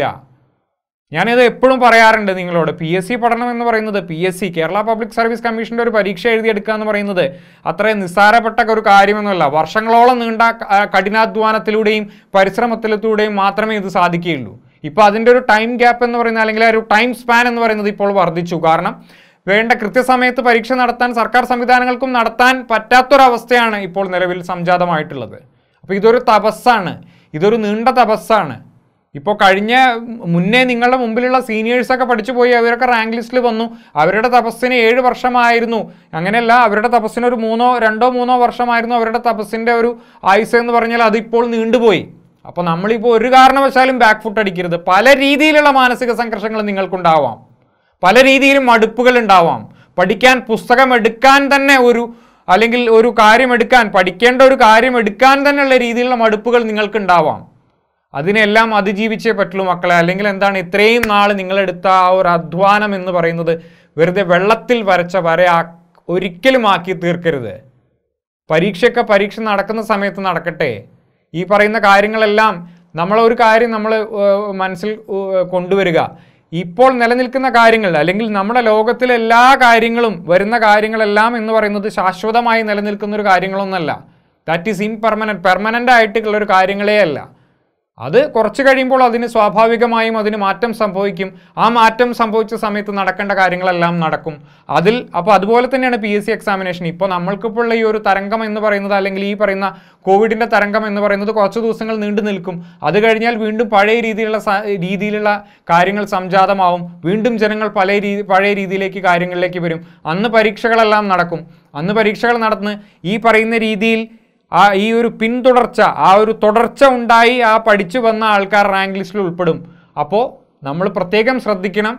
ഞാനിത് എപ്പോഴും പറയാറുണ്ട് നിങ്ങളോട് പി എസ് സി പഠനം എന്ന് പറയുന്നത് P S C Kerala public service കമ്മീഷൻ്റെ ഒരു പരീക്ഷ എഴുതിയെടുക്കുക എന്ന് പറയുന്നത് അത്രയും നിസ്സാരപ്പെട്ട ഒരു കാര്യമൊന്നുമല്ല വർഷങ്ങളോളം നീണ്ട ക- കഠിനാധ്വാനത്തിലൂടെയും പരിശ്രമത്തിലൂടെയും മാത്രമേ ഇത് സാധിക്കുകയുള്ളൂ ഇപ്പോൾ അതിൻ്റെ ഒരു ടൈം ഗ്യാപ്പ് എന്ന് പറയുന്നത് അല്ലെങ്കിൽ ആ ഒരു ടൈം സ്പാൻ എന്ന് പറയുന്നത് ഇപ്പോൾ വർദ്ധിച്ചു കാരണം വേണ്ട കൃത്യസമയത്ത് പരീക്ഷ നടത്താൻ സർക്കാർ സംവിധാനങ്ങൾക്കും നടത്താൻ പറ്റാത്തൊരവസ്ഥയാണ് ഇപ്പോൾ നിലവിൽ സംജാതമായിട്ടുള്ളത് അപ്പോൾ ഇതൊരു തപസ്സാണ് ഇതൊരു നീണ്ട തപസ്സാണ് ഇപ്പോൾ കഴിഞ്ഞ മുന്നേ നിങ്ങളുടെ മുമ്പിലുള്ള സീനിയേഴ്സൊക്കെ പഠിച്ചു പോയി അവരൊക്കെ റാങ്ക് ലിസ്റ്റിൽ വന്നു അവരുടെ തപസ്സിന് ഏഴ് വർഷമായിരുന്നു അങ്ങനെയല്ല അവരുടെ തപസ്സിന് ഒരു മൂന്നോ രണ്ടോ മൂന്നോ വർഷമായിരുന്നു അവരുടെ തപസ്സിൻ്റെ ഒരു ആയുസ് എന്ന് പറഞ്ഞാൽ അതിപ്പോൾ നീണ്ടുപോയി അപ്പോൾ നമ്മളിപ്പോൾ ഒരു കാരണവശാലും ബാക്ക് ഫുട്ട് അടിക്കരുത് പല രീതിയിലുള്ള മാനസിക സംഘർഷങ്ങൾ നിങ്ങൾക്കുണ്ടാവാം പല രീതിയിലും മടുപ്പുകൾ ഉണ്ടാവാം പഠിക്കാൻ പുസ്തകം എടുക്കാൻ തന്നെ ഒരു അല്ലെങ്കിൽ ഒരു കാര്യം എടുക്കാൻ പഠിക്കേണ്ട ഒരു കാര്യം എടുക്കാൻ തന്നെയുള്ള രീതിയിലുള്ള മടുപ്പുകൾ നിങ്ങൾക്ക് ഉണ്ടാവാം അതിനെല്ലാം അതിജീവിച്ചേ പറ്റുള്ളൂ മക്കളെ അല്ലെങ്കിൽ എന്താണ് ഇത്രയും നാൾ നിങ്ങളെടുത്ത ആ ഒരു അധ്വാനം എന്ന് പറയുന്നത് വെറുതെ വെള്ളത്തിൽ വരച്ച വര ആ- ഒരിക്കലും ആക്കി തീർക്കരുത് പരീക്ഷയൊക്കെ പരീക്ഷ നടക്കുന്ന സമയത്ത് നടക്കട്ടെ ഈ പറയുന്ന കാര്യങ്ങളെല്ലാം നമ്മളൊരു കാര്യം നമ്മൾ മനസ്സിൽ ഏഹ്, കൊണ്ടുവരിക ഇപ്പോൾ നിലനിൽക്കുന്ന കാര്യങ്ങൾ അല്ലെങ്കിൽ നമ്മുടെ ലോകത്തിലെ എല്ലാ കാര്യങ്ങളും വരുന്ന കാര്യങ്ങളെല്ലാം എന്ന് പറയുന്നത് ശാശ്വതമായി നിലനിൽക്കുന്ന ഒരു കാര്യങ്ങളൊന്നല്ല ദാറ്റ് ഈസ് ഇംപെർമനൻറ്റ് പെർമനൻ്റ് ആയിട്ടുള്ള ഒരു കാര്യങ്ങളേ അല്ല അത് കുറച്ച് കഴിയുമ്പോൾ അതിന് സ്വാഭാവികമായും അതിന് മാറ്റം സംഭവിക്കും ആ മാറ്റം സംഭവിച്ച സമയത്ത് നടക്കേണ്ട കാര്യങ്ങളെല്ലാം നടക്കും അതിൽ അപ്പോൾ അതുപോലെ തന്നെയാണ് പി എസ് സി എക്സാമിനേഷൻ ഇപ്പോൾ നമ്മൾക്കിപ്പോൾ ഉള്ള ഈ ഒരു തരംഗം എന്ന് പറയുന്നത് അല്ലെങ്കിൽ ഈ പറയുന്ന കോവിഡിൻ്റെ തരംഗം എന്ന് പറയുന്നത് കുറച്ച് ദിവസങ്ങൾ നീണ്ടു നിൽക്കും അത് കഴിഞ്ഞാൽ വീണ്ടും പഴയ രീതിയിലുള്ള സ- രീതിയിലുള്ള കാര്യങ്ങൾ സംജാതമാവും വീണ്ടും ജനങ്ങൾ പല രീതി പഴയ രീതിയിലേക്ക് കാര്യങ്ങളിലേക്ക് വരും അന്ന് പരീക്ഷകളെല്ലാം നടക്കും അന്ന് പരീക്ഷകൾ നടന്ന് ഈ പറയുന്ന രീതിയിൽ ആ ഈ ഒരു പിന്തുടർച്ച ആ ഒരു തുടർച്ച ഉണ്ടായി ആ പഠിച്ചു വന്ന ആൾക്കാർ റാങ്ക് ലിസ്റ്റിൽ ഉൾപ്പെടും അപ്പോൾ നമ്മൾ പ്രത്യേകം ശ്രദ്ധിക്കണം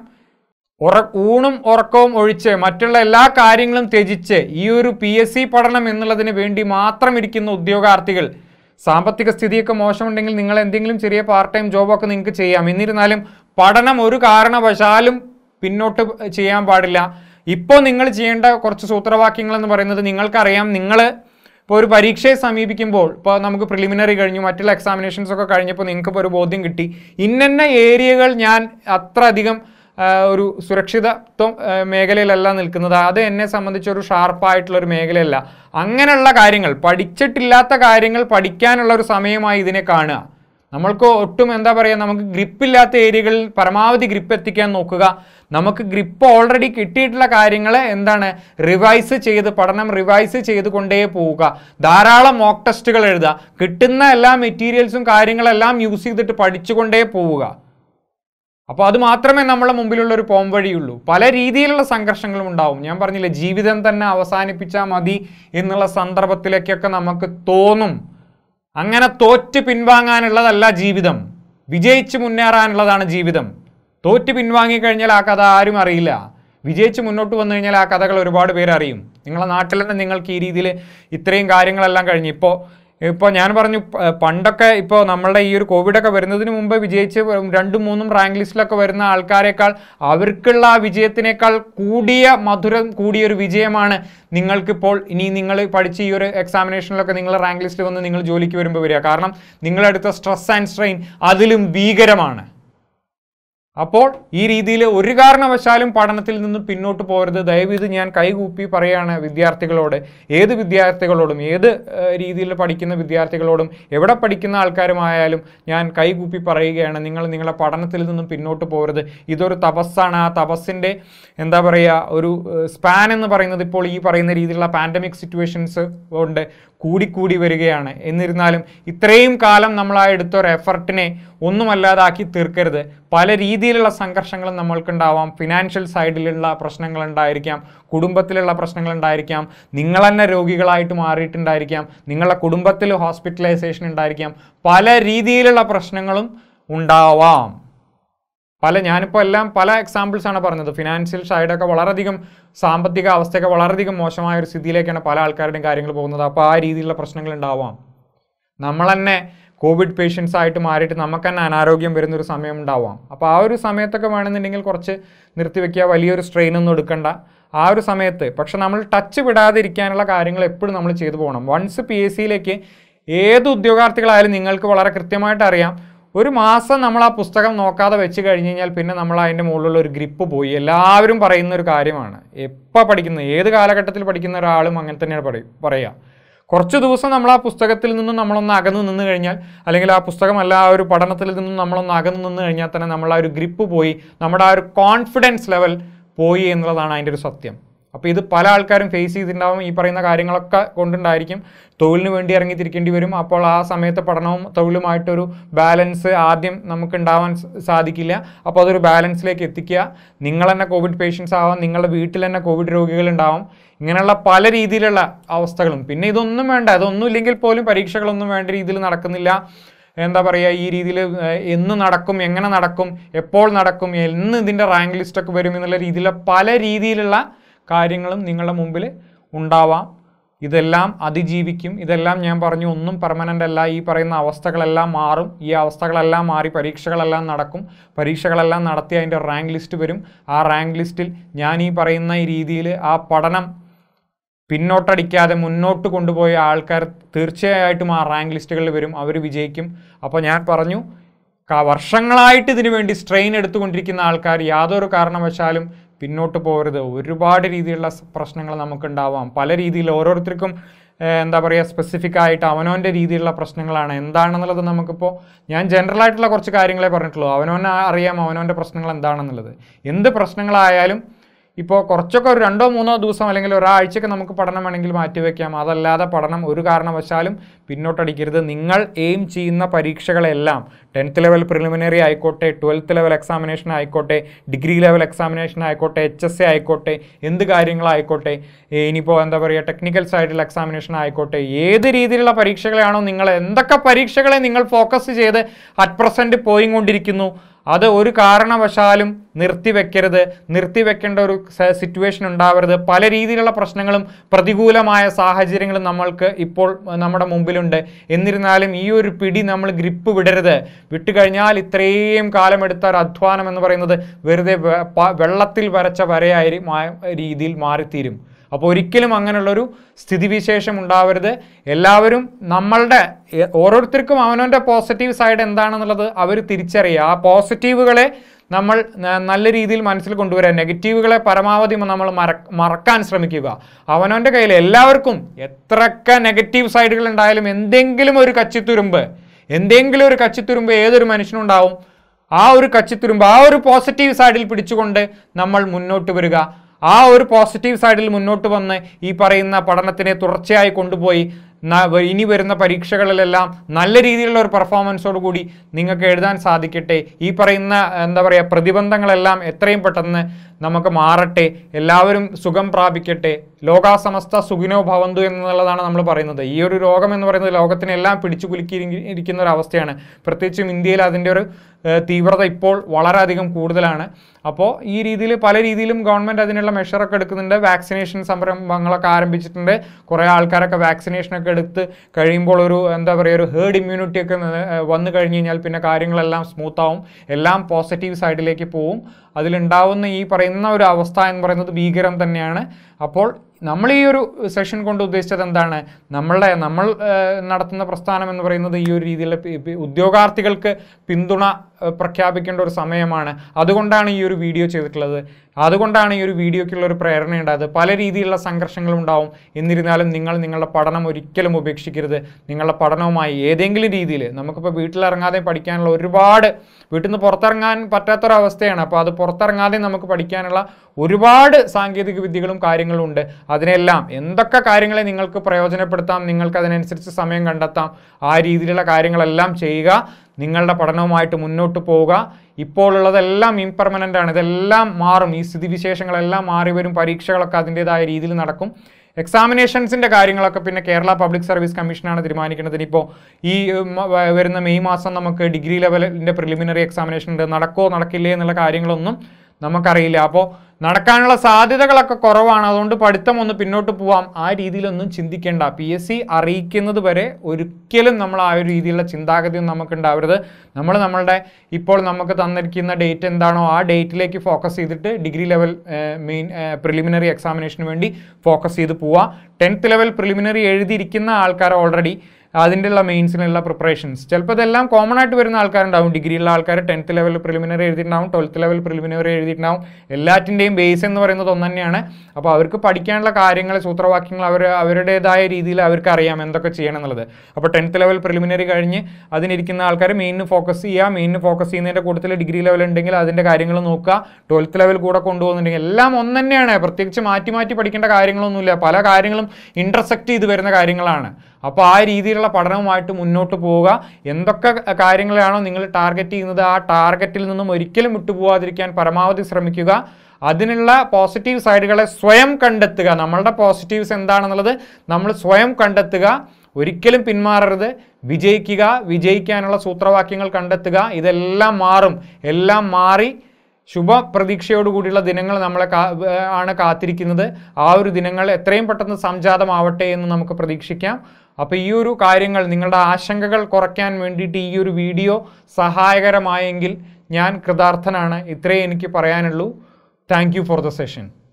ഉറ ഊണും ഉറക്കവും ഒഴിച്ച് മറ്റുള്ള എല്ലാ കാര്യങ്ങളും ത്യജിച്ച് ഈ ഒരു പി എസ് സി പഠനം എന്നുള്ളതിന് വേണ്ടി മാത്രം ഇരിക്കുന്ന ഉദ്യോഗാർത്ഥികൾ സാമ്പത്തിക സ്ഥിതിയൊക്കെ മോശമുണ്ടെങ്കിൽ നിങ്ങൾ എന്തെങ്കിലും ചെറിയ പാർട്ട് ടൈം ജോബൊക്കെ നിങ്ങൾക്ക് ചെയ്യാം എന്നിരുന്നാലും പഠനം ഒരു കാരണവശാലും പിന്നോട്ട് ചെയ്യാൻ പാടില്ല ഇപ്പോൾ നിങ്ങൾ ചെയ്യേണ്ട കുറച്ച് സൂത്രവാക്യങ്ങൾ എന്ന് പറയുന്നത് നിങ്ങൾക്കറിയാം നിങ്ങൾ ഇപ്പോൾ ഒരു പരീക്ഷയെ സമീപിക്കുമ്പോൾ ഇപ്പോൾ നമുക്ക് പ്രിലിമിനറി കഴിഞ്ഞു മറ്റുള്ള എക്സാമിനേഷൻസ് ഒക്കെ കഴിഞ്ഞപ്പോൾ നിങ്ങൾക്ക് ഇപ്പോൾ ഒരു ബോധ്യം കിട്ടി ഇന്നന്ന ഏരിയകൾ ഞാൻ അത്ര അധികം ആ, ഒരു സുരക്ഷിതത്വം ആ, മേഖലയിലല്ല നിൽക്കുന്നത് അത് എന്നെ സംബന്ധിച്ചൊരു ഷാർപ്പായിട്ടുള്ള ഒരു മേഖലയല്ല അങ്ങനെയുള്ള കാര്യങ്ങൾ പഠിച്ചിട്ടില്ലാത്ത കാര്യങ്ങൾ പഠിക്കാനുള്ള ഒരു സമയമായി ഇതിനെ കാണുക നമ്മൾക്ക് ഒട്ടും എന്താ പറയുക നമുക്ക് ഗ്രിപ്പില്ലാത്ത ഏരിയകളിൽ പരമാവധി ഗ്രിപ്പ് എത്തിക്കാൻ നോക്കുക നമുക്ക് ഗ്രിപ്പ് ഓൾറെഡി കിട്ടിയിട്ടുള്ള കാര്യങ്ങളെ എന്താണ് റിവൈസ് ചെയ്ത് പഠനം റിവൈസ് ചെയ്ത് കൊണ്ടേ പോവുക ധാരാളം മോക്ക് ടെസ്റ്റുകൾ എഴുതുക കിട്ടുന്ന എല്ലാ മെറ്റീരിയൽസും കാര്യങ്ങളെല്ലാം യൂസ് ചെയ്തിട്ട് പഠിച്ചുകൊണ്ടേ പോവുക അപ്പോൾ അത് മാത്രമേ നമ്മളെ മുമ്പിലുള്ള ഒരു പോം വഴിയുള്ളൂ പല രീതിയിലുള്ള സംഘർഷങ്ങളും ഉണ്ടാവും ഞാൻ പറഞ്ഞില്ലേ ജീവിതം തന്നെ അവസാനിപ്പിച്ചാൽ മതി എന്നുള്ള സന്ദർഭത്തിലേക്കൊക്കെ നമുക്ക് തോന്നും അങ്ങനെ തോറ്റ് പിൻവാങ്ങാനുള്ളതല്ല ജീവിതം വിജയിച്ച് മുന്നേറാനുള്ളതാണ് ജീവിതം തോറ്റ് പിൻവാങ്ങിക്കഴിഞ്ഞാൽ ആ കഥ ആരും അറിയില്ല വിജയിച്ച് മുന്നോട്ട് വന്നു കഴിഞ്ഞാൽ ആ കഥകൾ ഒരുപാട് പേര് അറിയും നിങ്ങളെ നാട്ടിൽ തന്നെ നിങ്ങൾക്ക് ഈ രീതിയിൽ ഇത്രയും കാര്യങ്ങളെല്ലാം കഴിഞ്ഞ് ഇപ്പോൾ ഇപ്പോൾ ഞാൻ പറഞ്ഞു പ- പണ്ടൊക്കെ ഇപ്പോൾ നമ്മളുടെ ഈ ഒരു കോവിഡൊക്കെ വരുന്നതിന് മുമ്പ് വിജയിച്ച് രണ്ടും മൂന്നും റാങ്ക് ലിസ്റ്റിലൊക്കെ വരുന്ന ആൾക്കാരെക്കാൾ അവർക്കുള്ള ആ വിജയത്തിനേക്കാൾ കൂടിയ മധുരം കൂടിയ ഒരു വിജയമാണ് നിങ്ങൾക്കിപ്പോൾ ഇനി നിങ്ങൾ പഠിച്ച ഈ ഒരു എക്സാമിനേഷനിലൊക്കെ നിങ്ങൾ റാങ്ക് ലിസ്റ്റ് വന്ന് നിങ്ങൾ ജോലിക്ക് വരുമ്പോൾ വരിക കാരണം നിങ്ങളെടുത്ത സ്ട്രെസ് ആൻഡ് സ്ട്രെയിൻ അതിലും ഭീകരമാണ് അപ്പോൾ ഈ രീതിയിൽ ഒരു കാരണവശാലും പഠനത്തിൽ നിന്ന് പിന്നോട്ട് പോകരുത് ദയവീത് ഞാൻ കൈകൂപ്പി പറയുകയാണ് വിദ്യാർത്ഥികളോട് ഏത് വിദ്യാർത്ഥികളോടും ഏത് ഏഹ്, രീതിയിൽ പഠിക്കുന്ന വിദ്യാർത്ഥികളോടും എവിടെ പഠിക്കുന്ന ആൾക്കാരുമായാലും ഞാൻ കൈകൂപ്പി പറയുകയാണ് നിങ്ങൾ നിങ്ങളുടെ പഠനത്തിൽ നിന്നും പിന്നോട്ട് പോകരുത് ഇതൊരു തപസ്സാണ് ആ തപസ്സിൻ്റെ എന്താ പറയുക ഒരു സ്പാൻ എന്ന് പറയുന്നത് ഇപ്പോൾ ഈ പറയുന്ന രീതിയിലുള്ള പാൻഡമിക് സിറ്റുവേഷൻസ് കൊണ്ട് കൂടിക്കൂടി വരികയാണ് എന്നിരുന്നാലും ഇത്രയും കാലം നമ്മൾ ആ എടുത്ത ഒരു എഫർട്ടിനെ ഒന്നുമല്ലാതാക്കി തീർക്കരുത് പല രീതിയിലുള്ള സംഘർഷങ്ങളും നമ്മൾക്കുണ്ടാവാം ഫിനാൻഷ്യൽ സൈഡിലുള്ള പ്രശ്നങ്ങൾ ഉണ്ടായിരിക്കാം കുടുംബത്തിലുള്ള പ്രശ്നങ്ങൾ ഉണ്ടായിരിക്കാം നിങ്ങൾ തന്നെ രോഗികളായിട്ട് മാറിയിട്ടുണ്ടായിരിക്കാം നിങ്ങളുടെ കുടുംബത്തിൽ ഹോസ്പിറ്റലൈസേഷൻ ഉണ്ടായിരിക്കാം പല രീതിയിലുള്ള പ്രശ്നങ്ങളും ഉണ്ടാവാം പല ഞാനിപ്പോൾ എല്ലാം പല എക്സാമ്പിൾസ് ആണ് പറഞ്ഞത് ഫിനാൻഷ്യൽ സൈഡൊക്കെ വളരെയധികം സാമ്പത്തിക അവസ്ഥയൊക്കെ വളരെയധികം മോശമായ ഒരു സ്ഥിതിയിലേക്കാണ് പല ആൾക്കാരുടെയും കാര്യങ്ങൾ പോകുന്നത് അപ്പോൾ ആ രീതിയിലുള്ള പ്രശ്നങ്ങൾ ഉണ്ടാവാം നമ്മൾ തന്നെ കോവിഡ് പേഷ്യൻസ് ആയിട്ട് മാറിയിട്ട് നമുക്ക് തന്നെ അനാരോഗ്യം വരുന്ന ഒരു സമയം ഉണ്ടാവാം അപ്പോൾ ആ ഒരു സമയത്തൊക്കെ വേണമെന്നുണ്ടെങ്കിൽ കുറച്ച് നിർത്തിവെക്കുക വലിയൊരു സ്ട്രെയിൻ ഒന്നും എടുക്കണ്ട ആ ഒരു സമയത്ത് പക്ഷെ നമ്മൾ ടച്ച് വിടാതിരിക്കാനുള്ള കാര്യങ്ങൾ എപ്പോഴും നമ്മൾ ചെയ്തു പോകണം വൺസ് പി എസ് സിയിലേക്ക് ഏത് ഉദ്യോഗാർത്ഥികളായാലും നിങ്ങൾക്ക് വളരെ കൃത്യമായിട്ട് അറിയാം ഒരു മാസം നമ്മൾ ആ പുസ്തകം നോക്കാതെ വെച്ച് കഴിഞ്ഞ് കഴിഞ്ഞാൽ പിന്നെ നമ്മൾ അതിൻ്റെ മുകളിലുള്ള ഒരു ഗ്രിപ്പ് പോയി എല്ലാവരും പറയുന്ന ഒരു കാര്യമാണ് എപ്പോൾ പഠിക്കുന്നത് ഏത് കാലഘട്ടത്തിൽ പഠിക്കുന്ന ഒരാളും അങ്ങനെ തന്നെയാണ് പറയും പറയുക കുറച്ച് ദിവസം നമ്മൾ ആ പുസ്തകത്തിൽ നിന്നും നമ്മളൊന്ന് അകന്നു നിന്ന് കഴിഞ്ഞാൽ അല്ലെങ്കിൽ ആ പുസ്തകമല്ല ആ ഒരു പഠനത്തിൽ നിന്നും നമ്മളൊന്ന് അകന്നു നിന്ന് കഴിഞ്ഞാൽ തന്നെ നമ്മൾ ആ ഒരു ഗ്രിപ്പ് പോയി നമ്മുടെ ആ ഒരു കോൺഫിഡൻസ് ലെവൽ പോയി എന്നുള്ളതാണ് അതിൻ്റെ ഒരു സത്യം അപ്പോൾ ഇത് പല ആൾക്കാരും ഫേസ് ചെയ്തിട്ടുണ്ടാവും ഈ പറയുന്ന കാര്യങ്ങളൊക്കെ കൊണ്ടുണ്ടായിരിക്കും തൊഴിലിന് വേണ്ടി ഇറങ്ങിത്തിരിക്കേണ്ടി വരും അപ്പോൾ ആ സമയത്ത് പഠനവും തൊഴിലുമായിട്ടൊരു ബാലൻസ് ആദ്യം നമുക്ക് ഉണ്ടാവാൻ സ- സാധിക്കില്ല അപ്പോൾ അതൊരു ബാലൻസിലേക്ക് എത്തിക്കുക നിങ്ങൾ തന്നെ കോവിഡ് പേഷ്യൻസ് ആവാം നിങ്ങളുടെ വീട്ടിൽ തന്നെ കോവിഡ് രോഗികൾ ഉണ്ടാവും ഇങ്ങനെയുള്ള പല രീതിയിലുള്ള അവസ്ഥകളും പിന്നെ ഇതൊന്നും വേണ്ട അതൊന്നും ഇല്ലെങ്കിൽ പോലും പരീക്ഷകളൊന്നും വേണ്ട രീതിയിൽ നടക്കുന്നില്ല എന്താ പറയുക ഈ രീതിയിൽ എന്ന് നടക്കും എങ്ങനെ നടക്കും എപ്പോൾ നടക്കും എന്ന് ഇതിൻ്റെ റാങ്ക് ലിസ്റ്റൊക്കെ വരും എന്നുള്ള രീതിയിലുള്ള പല രീതിയിലുള്ള കാര്യങ്ങളും നിങ്ങളുടെ മുമ്പിൽ ഉണ്ടാവാം ഇതെല്ലാം അതിജീവിക്കും ഇതെല്ലാം ഞാൻ പറഞ്ഞു ഒന്നും പെർമനൻ്റ് അല്ല ഈ പറയുന്ന അവസ്ഥകളെല്ലാം മാറും ഈ അവസ്ഥകളെല്ലാം മാറി പരീക്ഷകളെല്ലാം നടക്കും പരീക്ഷകളെല്ലാം നടത്തി അതിൻ്റെ റാങ്ക് ലിസ്റ്റ് വരും ആ റാങ്ക് ലിസ്റ്റിൽ ഞാൻ ഈ പറയുന്ന ഈ രീതിയിൽ ആ പഠനം പിന്നോട്ടടിക്കാതെ മുന്നോട്ട് കൊണ്ടുപോയ ആൾക്കാർ തീർച്ചയായിട്ടും ആ റാങ്ക് ലിസ്റ്റുകളിൽ വരും അവർ വിജയിക്കും അപ്പോൾ ഞാൻ പറഞ്ഞു ക- വർഷങ്ങളായിട്ട് ഇതിനു വേണ്ടി സ്ട്രെയിൻ എടുത്തുകൊണ്ടിരിക്കുന്ന ആൾക്കാർ യാതൊരു കാരണവശാലും പിന്നോട്ട് പോകരുത് ഒരുപാട് രീതിയിലുള്ള സ് പ്രശ്നങ്ങൾ നമുക്കുണ്ടാവാം പല രീതിയിൽ ഓരോരുത്തർക്കും ഏഹ്, എന്താ പറയുക സ്പെസിഫിക് ആയിട്ട് അവനവൻ്റെ രീതിയിലുള്ള പ്രശ്നങ്ങളാണ് എന്താണെന്നുള്ളത് നമുക്കിപ്പോൾ ഞാൻ ജനറൽ ആയിട്ടുള്ള കുറച്ച് കാര്യങ്ങളെ പറഞ്ഞിട്ടുള്ളൂ അവനവനെ അറിയാം അവനവൻ്റെ പ്രശ്നങ്ങൾ എന്താണെന്നുള്ളത് എന്ത് പ്രശ്നങ്ങളായാലും ഇപ്പോൾ കുറച്ചൊക്കെ ഒരു രണ്ടോ മൂന്നോ ദിവസം അല്ലെങ്കിൽ ഒരാഴ്ചയൊക്കെ നമുക്ക് പഠനം വേണമെങ്കിൽ മാറ്റിവെക്കാം അതല്ലാതെ പഠനം ഒരു കാരണവശാലും പിന്നോട്ടടിക്കരുത് നിങ്ങൾ എയിം ചെയ്യുന്ന പരീക്ഷകളെല്ലാം ടെൻത്ത് ലെവൽ പ്രിലിമിനറി ആയിക്കോട്ടെ ട്വൽത്ത് ലെവൽ എക്സാമിനേഷൻ ആയിക്കോട്ടെ ഡിഗ്രി ലെവൽ എക്സാമിനേഷൻ ആയിക്കോട്ടെ എച്ച് എസ് എ ആയിക്കോട്ടെ എന്ത് കാര്യങ്ങളായിക്കോട്ടെ ഏ, ഇനിയിപ്പോൾ എന്താ പറയുക ടെക്നിക്കൽ സൈഡിൽ എക്സാമിനേഷൻ ആയിക്കോട്ടെ ഏത് രീതിയിലുള്ള പരീക്ഷകളാണോ നിങ്ങൾ എന്തൊക്കെ പരീക്ഷകളെ നിങ്ങൾ ഫോക്കസ് ചെയ്ത് അറ്റ് പ്രസൻറ്റ് പോയിക്കൊണ്ടിരിക്കുന്നു അത് ഒരു കാരണവശാലും നിർത്തിവെക്കരുത് നിർത്തിവെക്കേണ്ട ഒരു സിറ്റുവേഷൻ ഉണ്ടാവരുത് പല രീതിയിലുള്ള പ്രശ്നങ്ങളും പ്രതികൂലമായ സാഹചര്യങ്ങളും നമ്മൾക്ക് ഇപ്പോൾ നമ്മുടെ മുമ്പിലുണ്ട് എന്നിരുന്നാലും ഈ ഒരു പിടി നമ്മൾ ഗ്രിപ്പ് വിടരുത് വിട്ടുകഴിഞ്ഞാൽ ഇത്രയും കാലമെടുത്ത ഒരു അധ്വാനം എന്ന് പറയുന്നത് വെറുതെ വെ- പ- വെള്ളത്തിൽ വരച്ച വരയായി മാ- രീതിയിൽ മാറിത്തീരും അപ്പോൾ ഒരിക്കലും അങ്ങനെയുള്ളൊരു സ്ഥിതിവിശേഷം ഉണ്ടാവരുത് എല്ലാവരും നമ്മളുടെ എ- ഓരോരുത്തർക്കും അവനവൻ്റെ പോസിറ്റീവ് സൈഡ് എന്താണെന്നുള്ളത് അവർ തിരിച്ചറിയുക ആ പോസിറ്റീവുകളെ നമ്മൾ ന- നല്ല രീതിയിൽ മനസ്സിൽ കൊണ്ടുവരാൻ നെഗറ്റീവുകളെ പരമാവധി നമ്മൾ മറ മറക്കാൻ ശ്രമിക്കുക അവനവൻ്റെ കയ്യിൽ എല്ലാവർക്കും എത്രയൊക്കെ നെഗറ്റീവ് സൈഡുകൾ ഉണ്ടായാലും എന്തെങ്കിലും ഒരു കച്ചിത്തുരുമ്പ് എന്തെങ്കിലും ഒരു കച്ചിത്തുരുമ്പ് ഏതൊരു മനുഷ്യനുണ്ടാവും ആ ഒരു കച്ചിത്തുരുമ്പ് ആ ഒരു പോസിറ്റീവ് സൈഡിൽ പിടിച്ചുകൊണ്ട് നമ്മൾ മുന്നോട്ട് വരിക ആ ഒരു പോസിറ്റീവ് സൈഡിൽ മുന്നോട്ട് വന്ന് ഈ പറയുന്ന പഠനത്തിനെ തുടർച്ചയായി കൊണ്ടുപോയി ന- വ- ഇനി വരുന്ന പരീക്ഷകളിലെല്ലാം നല്ല രീതിയിലുള്ള ഒരു പെർഫോമൻസോട് കൂടി നിങ്ങൾക്ക് എഴുതാൻ സാധിക്കട്ടെ ഈ പറയുന്ന എന്താ പറയുക പ്രതിബന്ധങ്ങളെല്ലാം എത്രയും പെട്ടെന്ന് നമുക്ക് മാറട്ടെ എല്ലാവരും സുഖം പ്രാപിക്കട്ടെ ലോകാസമസ്ത സുഖിനോ ഭവന്തു എന്നുള്ളതാണ് നമ്മൾ പറയുന്നത് ഈ ഒരു രോഗം എന്ന് പറയുന്നത് ലോകത്തിനെ എല്ലാം പിടിച്ചു കുലുക്കി ഇരിങ്ങി- ഇരിക്കുന്ന ഒരു അവസ്ഥയാണ് പ്രത്യേകിച്ചും ഇന്ത്യയിൽ അതിൻ്റെ ഒരു ഏഹ്, തീവ്രത ഇപ്പോൾ വളരെയധികം കൂടുതലാണ് അപ്പോൾ ഈ രീതിയിൽ പല രീതിയിലും ഗവൺമെൻറ് അതിനുള്ള മെഷറൊക്കെ എടുക്കുന്നുണ്ട് വാക്സിനേഷൻ സംരംഭങ്ങളൊക്കെ ആരംഭിച്ചിട്ടുണ്ട് കുറേ ആൾക്കാരൊക്കെ വാക്സിനേഷനൊക്കെ എടുത്ത് കഴിയുമ്പോൾ ഒരു എന്താ പറയുക ഒരു ഹേർഡ് ഇമ്മ്യൂണിറ്റി ഒക്കെ ന- ഏഹ് വന്നു കഴിഞ്ഞ് കഴിഞ്ഞാൽ പിന്നെ കാര്യങ്ങളെല്ലാം സ്മൂത്ത് ആവും എല്ലാം പോസിറ്റീവ് സൈഡിലേക്ക് പോവും അതിലുണ്ടാവുന്ന ഈ പറയുന്ന ഒരു അവസ്ഥ എന്ന് പറയുന്നത് ഭീകരം തന്നെയാണ് അപ്പോൾ നമ്മൾ ഈ ഒരു സെഷൻ കൊണ്ട് ഉദ്ദേശിച്ചത് എന്താണ് നമ്മളുടെ നമ്മൾ ഏഹ്, നടത്തുന്ന പ്രസ്ഥാനം എന്ന് പറയുന്നത് ഈ ഒരു രീതിയിലുള്ള പി- പി- ഉദ്യോഗാർത്ഥികൾക്ക് പിന്തുണ ഏഹ്, പ്രഖ്യാപിക്കേണ്ട ഒരു സമയമാണ് അതുകൊണ്ടാണ് ഈ ഒരു വീഡിയോ ചെയ്തിട്ടുള്ളത് അതുകൊണ്ടാണ് ഈ ഒരു വീഡിയോയ്ക്കുള്ള ഒരു പ്രേരണ ഉണ്ടായത് പല രീതിയിലുള്ള സംഘർഷങ്ങളും ഉണ്ടാവും എന്നിരുന്നാലും നിങ്ങൾ നിങ്ങളുടെ പഠനം ഒരിക്കലും ഉപേക്ഷിക്കരുത് നിങ്ങളുടെ പഠനവുമായി ഏതെങ്കിലും രീതിയിൽ നമുക്കിപ്പോൾ വീട്ടിലിറങ്ങാതെ പഠിക്കാനുള്ള ഒരുപാട് വീട്ടിൽ നിന്ന് പുറത്തിറങ്ങാൻ പറ്റാത്തൊരവസ്ഥയാണ് അപ്പോൾ അത് പുറത്തിറങ്ങാതെ നമുക്ക് പഠിക്കാനുള്ള ഒരുപാട് സാങ്കേതിക വിദ്യകളും കാര്യങ്ങളും ഉണ്ട് അതിനെല്ലാം എന്തൊക്കെ കാര്യങ്ങളെ നിങ്ങൾക്ക് പ്രയോജനപ്പെടുത്താം നിങ്ങൾക്ക് അതിനനുസരിച്ച് സമയം കണ്ടെത്താം ആ രീതിയിലുള്ള കാര്യങ്ങളെല്ലാം ചെയ്യുക നിങ്ങളുടെ പഠനവുമായിട്ട് മുന്നോട്ട് പോവുക ഇപ്പോൾ ഉള്ളതെല്ലാം ഇംപെർമനൻ്റ് ആണ് ഇതെല്ലാം മാറും ഈ സ്ഥിതിവിശേഷങ്ങളെല്ലാം മാറി വരും പരീക്ഷകളൊക്കെ അതിൻ്റെതായ രീതിയിൽ നടക്കും എക്സാമിനേഷൻസിൻ്റെ കാര്യങ്ങളൊക്കെ പിന്നെ കേരള പബ്ലിക് സർവീസ് കമ്മീഷനാണ് തീരുമാനിക്കുന്നത് ഇനിയിപ്പോൾ ഈ ഉം, വ- വരുന്ന മെയ് മാസം നമുക്ക് ഡിഗ്രി ലെവലിൻ്റെ പ്രിലിമിനറി എക്സാമിനേഷൻ ഉണ്ട് നടക്കോ നടക്കില്ലേ എന്നുള്ള കാര്യങ്ങളൊന്നും നമുക്കറിയില്ല അപ്പോൾ നടക്കാനുള്ള സാധ്യതകളൊക്കെ കുറവാണ് അതുകൊണ്ട് പഠിത്തം ഒന്ന് പിന്നോട്ട് പോവാം ആ രീതിയിലൊന്നും ചിന്തിക്കേണ്ട പി എസ് സി അറിയിക്കുന്നത് വരെ ഒരിക്കലും നമ്മൾ ആ ഒരു രീതിയിലുള്ള ചിന്താഗതിയൊന്നും നമുക്ക് ഉണ്ടാവരുത് നമ്മൾ നമ്മളുടെ ഇപ്പോൾ നമുക്ക് തന്നിരിക്കുന്ന ഡേറ്റ് എന്താണോ ആ ഡേറ്റിലേക്ക് ഫോക്കസ് ചെയ്തിട്ട് ഡിഗ്രി ലെവൽ മെയിൻ പ്രിലിമിനറി എക്സാമിനേഷന് വേണ്ടി ഫോക്കസ് ചെയ്ത് പോവുക ടെൻത്ത് ലെവൽ പ്രിലിമിനറി എഴുതിയിരിക്കുന്ന ആൾക്കാർ ഓൾറെഡി അതിൻ്റെയുള്ള മെയിൻസിനുള്ള പ്രിപ്പറേഷൻസ് ചിലപ്പോൾ ഇതെല്ലാം കോമൺ ആയിട്ട് വരുന്ന ആൾക്കാരുണ്ടാവും ഡിഗ്രിയുള്ള ആൾക്കാർ ടെൻത്ത് ലെവൽ പ്രിലിമിനറി എഴുതിയിട്ടുണ്ടാവും ട്വൽത്ത് ലെവൽ പ്രിലിമിനറി എഴുതിയിട്ടുണ്ടാവും എല്ലാറ്റിൻ്റെയും ബേസ് എന്ന് പറയുന്നത് ഒന്ന് തന്നെയാണ് അപ്പോൾ അവർക്ക് പഠിക്കാനുള്ള കാര്യങ്ങൾ സൂത്രവാക്യങ്ങൾ അവർ അവരുടേതായ രീതിയിൽ അവർക്ക് അറിയാം എന്തൊക്കെ ചെയ്യണം എന്നുള്ളത് അപ്പോൾ ടെൻത്ത് ലെവൽ പ്രിലിമിനറി കഴിഞ്ഞ് അതിനിരിക്കുന്ന ആൾക്കാർ മെയിനിന് ഫോക്കസ് ചെയ്യുക മെയിനിന് ഫോക്കസ് ചെയ്യുന്നതിൻ്റെ കൂട്ടത്തിൽ ഡിഗ്രി ലെവൽ ഉണ്ടെങ്കിൽ അതിൻ്റെ കാര്യങ്ങൾ നോക്കുക ട്വൽത്ത് ലെവൽ കൂടെ കൊണ്ടുപോകുന്നുണ്ടെങ്കിൽ എല്ലാം ഒന്ന് തന്നെയാണ് പ്രത്യേകിച്ച് മാറ്റി മാറ്റി പഠിക്കേണ്ട കാര്യങ്ങളൊന്നുമില്ല പല കാര്യങ്ങളും ഇൻ്റർസെക്റ്റ് ചെയ്ത് വരുന്ന കാര്യങ്ങളാണ് അപ്പോൾ ആ രീതിയിലുള്ള പഠനവുമായിട്ട് മുന്നോട്ട് പോവുക എന്തൊക്കെ കാര്യങ്ങളാണോ നിങ്ങൾ ടാർഗറ്റ് ചെയ്യുന്നത് ആ ടാർഗറ്റിൽ നിന്നും ഒരിക്കലും വിട്ടുപോകാതിരിക്കാൻ പരമാവധി ശ്രമിക്കുക അതിനുള്ള പോസിറ്റീവ് സൈഡുകളെ സ്വയം കണ്ടെത്തുക നമ്മളുടെ പോസിറ്റീവ്സ് എന്താണെന്നുള്ളത് നമ്മൾ സ്വയം കണ്ടെത്തുക ഒരിക്കലും പിന്മാറരുത് വിജയിക്കുക വിജയിക്കാനുള്ള സൂത്രവാക്യങ്ങൾ കണ്ടെത്തുക ഇതെല്ലാം മാറും എല്ലാം മാറി ശുഭപ്രതീക്ഷയോടുകൂടിയുള്ള ദിനങ്ങൾ നമ്മളെ കാ ഏർ ആണ് കാത്തിരിക്കുന്നത് ആ ഒരു ദിനങ്ങൾ എത്രയും പെട്ടെന്ന് സംജാതമാവട്ടെ എന്ന് നമുക്ക് പ്രതീക്ഷിക്കാം അപ്പോൾ ഈ ഒരു കാര്യങ്ങൾ നിങ്ങളുടെ ആശങ്കകൾ കുറയ്ക്കാൻ വേണ്ടിയിട്ട് ഈ ഒരു വീഡിയോ സഹായകരമായെങ്കിൽ ഞാൻ കൃതാർത്ഥനാണ് ഇത്രയേ എനിക്ക് പറയാനുള്ളൂ thank you for the session